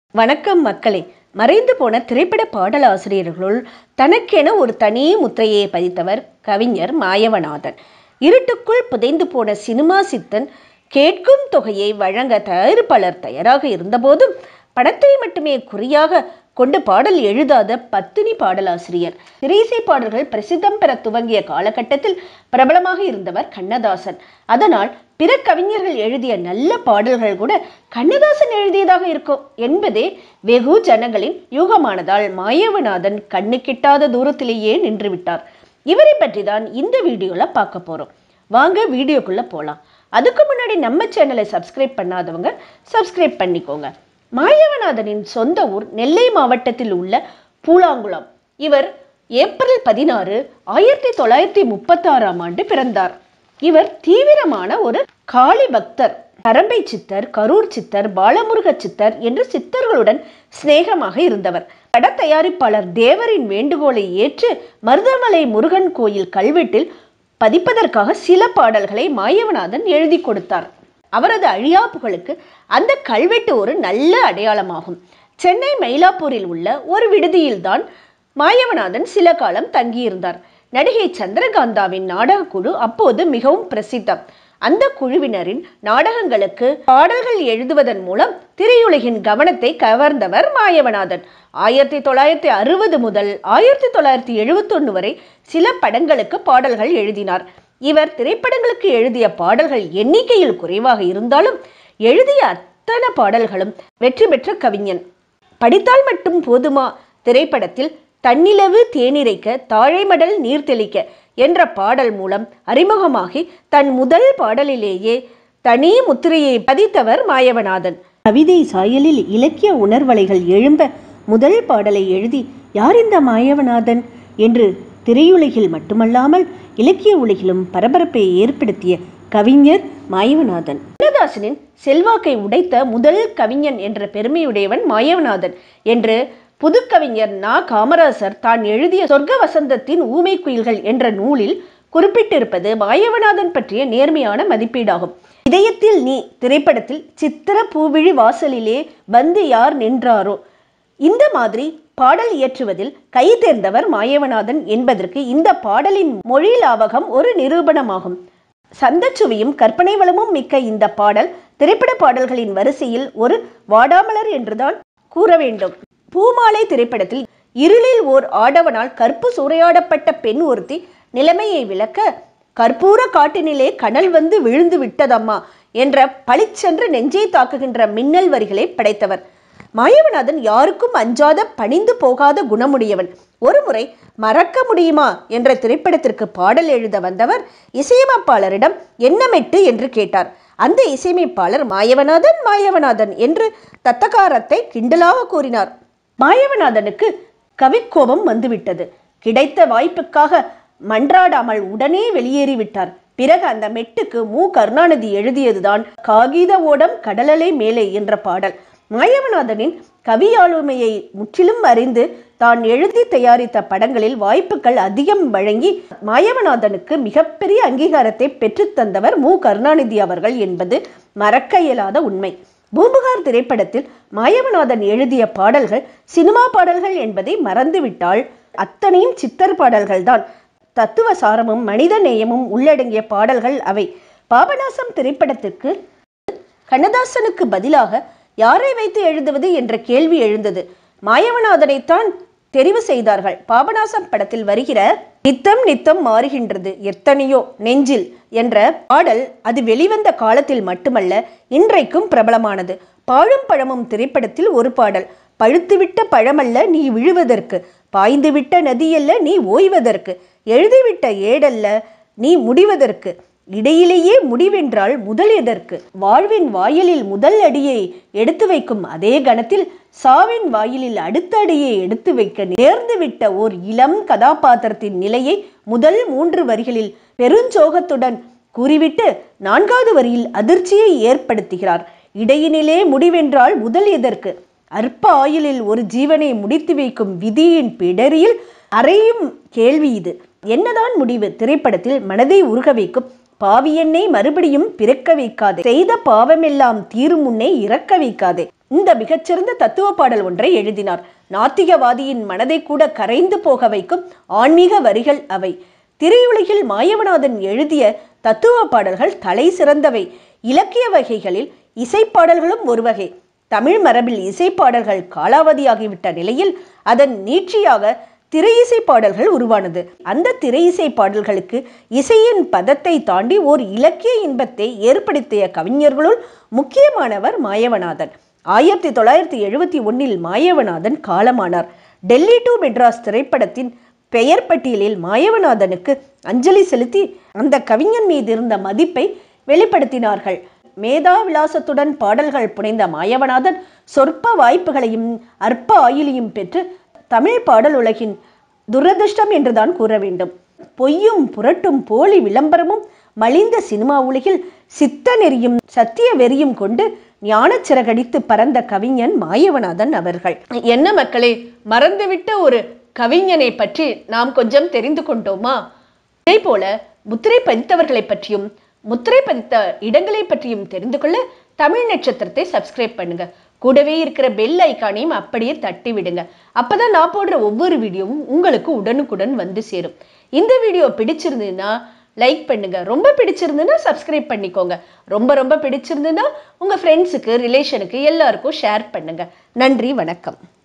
வணக்கம் மக்களே மறைந்து போன திரைப்பட பாடலாசிரியர்களுள் தனக்கென ஒரு தனி முத்திரையை பதித்தவர் கவிஞர் மாயவநாதன் இருட்டுக்குள் புதைந்து போன சினிமா சித்தன் கேட்கும் தொகையை வழங்க தயாரிப்பாளர் தயாராக இருந்தபோதும் படத்தை மட்டுமே குறியாக கொண்டு பாடல் எழுதாத பத்தினி பாடலாசிரியர் திரைசை பாடல்கள் பிரசித்தம் பெற துவங்கிய காலகட்டத்தில் பிரபலமாக இருந்தவர் கண்ணதாசன் அதனால் பிற கவிஞர்கள் எழுதிய நல்ல பாடல்கள் கூட கண்ணதாசன் எழுதியதாக இருக்கும் என்பதே வெகு ஜனங்களின் யூகமானதால் மாயவநாதன் கண்ணு கிட்டாத தூரத்திலேயே நின்று விட்டார் இவரை பற்றி தான் இந்த வீடியோல பார்க்க போறோம் வாங்க வீடியோக்குள்ள போலாம் அதுக்கு முன்னாடி நம்ம சேனலை சப்ஸ்கிரைப் பண்ணாதவங்க சப்ஸ்கிரைப் பண்ணிக்கோங்க மாயவநாதனின் சொந்த ஊர் நெல்லை மாவட்டத்தில் உள்ள பூலாங்குளம் இவர் ஏப்ரல் பதினாறு ஆயிரத்தி தொள்ளாயிரத்தி முப்பத்தாறாம் ஆண்டு பிறந்தார் இவர் தீவிரமான ஒரு காளி பக்தர் கரம்பை சித்தர் கரூர் சித்தர் பாலமுருக சித்தர் என்று சித்தர்களுடன் சிநேகமாக இருந்தவர் பட தயாரிப்பாளர் தேவரின் வேண்டுகோளை ஏற்று மருதமலை முருகன் கோயில் கல்வெட்டில் பதிப்பதற்காக சில பாடல்களை மாயவநாதன் எழுதி கொடுத்தார் அவரது அழியா புகழுக்கு அந்த கல்வெட்டு ஒரு நல்ல அடையாளமாகும் சென்னை மயிலாப்பூரில் உள்ள ஒரு விடுதியில்தான் மாயவநாதன் சில காலம் தங்கியிருந்தார் நடிகை சந்திரகாந்தாவின் நாடக குழு அப்போது மிகவும் பிரசித்தம் அந்த குழுவினரின் நாடகங்களுக்கு பாடல்கள் எழுதுவதன் மூலம் திரையுலகின் கவனத்தை கவர்ந்தவர் மாயவநாதன் ஆயிரத்தி தொள்ளாயிரத்தி அறுபது முதல் ஆயிரத்தி தொள்ளாயிரத்தி எழுபத்தொன்னு வரை சில படங்களுக்கு பாடல்கள் எழுதினார் இவர் திரைப்படங்களுக்கு எழுதிய பாடல்கள் எண்ணிக்கையில் குறைவாக இருந்தாலும் எழுதிய அத்தனை பாடல்களும் வெற்றி பெற்ற கவிஞன் படித்தால் மட்டும் போதுமா திரைப்படத்தில் தன்னிலவு தேனிரைக்க தாழைமடல் நீர் தெளிக்க என்ற பாடல் மூலம் அறிமுகமாகி தன் முதல் பாடலிலேயே தனி முத்திரையை பதித்தவர் மாயவநாதன் கவிதை சாயலில் இலக்கிய உணர்வலைகள் எழும்ப முதல் பாடலை எழுதி யார் இந்த மாயவநாதன் என்று திரையுலகில் மட்டுமல்லாமல் இலக்கிய உலகிலும் பரபரப்பை ஏற்படுத்திய கவிஞர் மாயவநாதன் கண்ணதாசனின் செல்வாக்கை உடைத்த முதல் கவிஞன் என்ற பெருமையுடையவன் மாயவநாதன் என்று புதுக்கவிஞர் நா காமராசர் தான் எழுதிய சொர்க்க வசந்தத்தின் ஊமை குயில்கள் என்ற நூலில் குறிப்பிட்டிருப்பது மாயவநாதன் பற்றிய நேர்மையான மதிப்பீடாகும் இதயத்தில் நீ திரைப்படத்தில் சித்திர பூவிழி வாசலிலே வந்து யார் நின்றாரோ இந்த மாதிரி பாடல் இயற்றுவதில் கை தேர்ந்தவர் மாயவநாதன் என்பதற்கு இந்த பாடலின் மொழி லாவகம் ஒரு நிரூபணமாகும் சந்தச்சுவையும் கற்பனை வளமும் மிக்க இந்த பாடல் திரைப்பட பாடல்களின் வரிசையில் ஒரு வாடாமலர் என்றுதான் கூற வேண்டும் பூமாலை திரைப்படத்தில் இருளில் ஓர் ஆடவனால் கற்பு சூறையாடப்பட்ட பெண் ஒருத்தி நிலைமையை விளக்க கற்பூர காட்டினிலே கனல் வந்து விழுந்து விட்டதம்மா என்ற பளிச்சென்று நெஞ்சை தாக்குகின்ற மின்னல் வரிகளை படைத்தவர் மாயவநாதன் யாருக்கும் அஞ்சாத பணிந்து போகாத குணமுடையவன் ஒருமுறை மறக்க முடியுமா என்ற திரைப்படத்திற்கு பாடல் எழுத வந்தவர் இசையமைப்பாளரிடம் என்னமெட்டு என்று கேட்டார் அந்த இசையமைப்பாளர் மாயவநாதன் மாயவநாதன் என்று தத்தகாரத்தை கிண்டலாக கூறினார் மாயவநாதனுக்கு கவிக்கோபம் வந்துவிட்டது கிடைத்த வாய்ப்புக்காக மன்றாடாமல் உடனே வெளியேறிவிட்டார் பிறகு அந்த மெட்டுக்கு மு கருணாநிதி எழுதியதுதான் காகித ஓடம் கடலலை மேலே என்ற பாடல் மாயவநாதனின் கவியாளுமையை முற்றிலும் அறிந்து தான் எழுதி தயாரித்த படங்களில் வாய்ப்புகள் அதிகம் வழங்கி மாயவநாதனுக்கு மிகப்பெரிய அங்கீகாரத்தை பெற்றுத்தந்தவர் மு கருணாநிதி அவர்கள் என்பது மறக்க இயலாத உண்மை பூம்புகார் திரைப்படத்தில் மாயவநாதன் எழுதிய பாடல்கள் சினிமா பாடல்கள் என்பதை மறந்துவிட்டால் அத்தனையும் சித்தர் பாடல்கள்தான் தத்துவ சாரமும் மனித நேயமும் உள்ளடங்கிய பாடல்கள் அவை பாபநாசம் திரைப்படத்திற்கு கண்ணதாசனுக்கு பதிலாக யாரை வைத்து எழுதுவது என்ற கேள்வி எழுந்தது மாயவநாதனைத்தான் தெரிவு செய்தார்கள் பாபநாசம் படத்தில் வருகிற நித்தம் நித்தம் மாறுகின்றது எத்தனையோ நெஞ்சில் என்ற பாடல் அது வெளிவந்த காலத்தில் மட்டுமல்ல இன்றைக்கும் பிரபலமானது பாழும் பழமும் திரைப்படத்தில் ஒரு பாடல் பழுத்துவிட்ட பழமல்ல நீ விழுவதற்கு பாய்ந்துவிட்ட நதியல்ல நீ ஓய்வதற்கு எழுதிவிட்ட ஏடல்ல நீ முடிவதற்கு இடையிலேயே முடிவென்றால் முதல் எதற்கு வாழ்வின் வாயிலில் முதல் அடியை எடுத்து வைக்கும் அதே கணத்தில் சாவின் வாயிலில் அடுத்த அடியை எடுத்து வைக்க நேர்ந்து விட்ட ஓர் இளம் கதாபாத்திரத்தின் நிலையை முதல் மூன்று வரிகளில் பெருஞ்சோகத்துடன் கூறிவிட்டு நான்காவது வரியில் அதிர்ச்சியை ஏற்படுத்துகிறார் இடையினிலே முடிவென்றால் முதல் எதற்கு அற்ப ஆயுளில் ஒரு ஜீவனை முடித்து வைக்கும் விதியின் பிடரியில் அறையும் கேள்வி இது என்னதான் முடிவு திரைப்படத்தில் மனதை உருக வைக்கும் பாவி என்னை மறுபடியும் பிறக்க வைக்காதே செய்த பாவமெல்லாம் தீரும் முன்னே இறக்க வைக்காதே இந்த மிகச்சிறந்த தத்துவ பாடல் ஒன்றை எழுதினார் நாத்திகவாதியின் மனதை கூட கரைந்து போக வைக்கும் ஆன்மீக வரிகள் அவை திரையுலகில் மாயவநாதன் எழுதிய தத்துவ பாடல்கள் தலை சிறந்தவை இலக்கிய வகைகளில் இசைப்பாடல்களும் ஒரு வகை தமிழ் மரபில் இசைப்பாடல்கள் காலாவதியாகிவிட்ட நிலையில் அதன் நீட்சியாக திரை இசை பாடல்கள் உருவானது அந்த திரை இசை பாடல்களுக்கு இசையின் பதத்தை தாண்டி ஓர் இலக்கிய இன்பத்தை ஏற்படுத்திய கவிஞர்களுள் முக்கியமானவர் மாயவநாதன் ஆயிரத்தி தொள்ளாயிரத்தி எழுபத்தி ஒன்னில் மாயவநாதன் காலமானார் டெல்லி டு மெட்ராஸ் திரைப்படத்தின் பெயர் பட்டியலில் மாயவநாதனுக்கு அஞ்சலி செலுத்தி அந்த கவிஞன் மீது இருந்த மதிப்பை வெளிப்படுத்தினார்கள் மேதா விலாசத்துடன் பாடல்கள் புனைந்த மாயவநாதன் சொற்ப வாய்ப்புகளையும் அற்ப ஆயுளையும் பெற்று தமிழ் பாடல் உலகின் துரதிர்ஷ்டம் என்றுதான் கூற வேண்டும் பொய்யும் புரட்டும் போலி விளம்பரமும் மலிந்த சினிமா உலகில் சித்த நெறியும் சத்திய வெறியும் கொண்டு ஞானச் சிறகடித்து பறந்த கவிஞன் மாயவநாதன் அவர்கள் என்ன மக்களே மறந்துவிட்ட ஒரு கவிஞனை பற்றி நாம் கொஞ்சம் தெரிந்து கொண்டோமா இதே போல முத்திரை பதித்தவர்களை பற்றியும் முத்திரை பதித்த இடங்களை பற்றியும் தெரிந்து கொள்ள தமிழ் நட்சத்திரத்தை சப்ஸ்கிரைப் பண்ணுங்க கூடவே இருக்கிற பெல் ஐக்கானையும் அப்படியே தட்டி விடுங்க அப்பதான் நான் போடுற ஒவ்வொரு வீடியோவும் உங்களுக்கு உடனுக்குடன் வந்து சேரும் இந்த வீடியோ பிடிச்சிருந்ததுன்னா லைக் பண்ணுங்க ரொம்ப பிடிச்சிருந்ததுன்னா சப்ஸ்கிரைப் பண்ணிக்கோங்க ரொம்ப ரொம்ப பிடிச்சிருந்ததுன்னா உங்க ஃப்ரெண்ட்ஸுக்கு ரிலேஷனுக்கு எல்லாருக்கும் ஷேர் பண்ணுங்க நன்றி வணக்கம்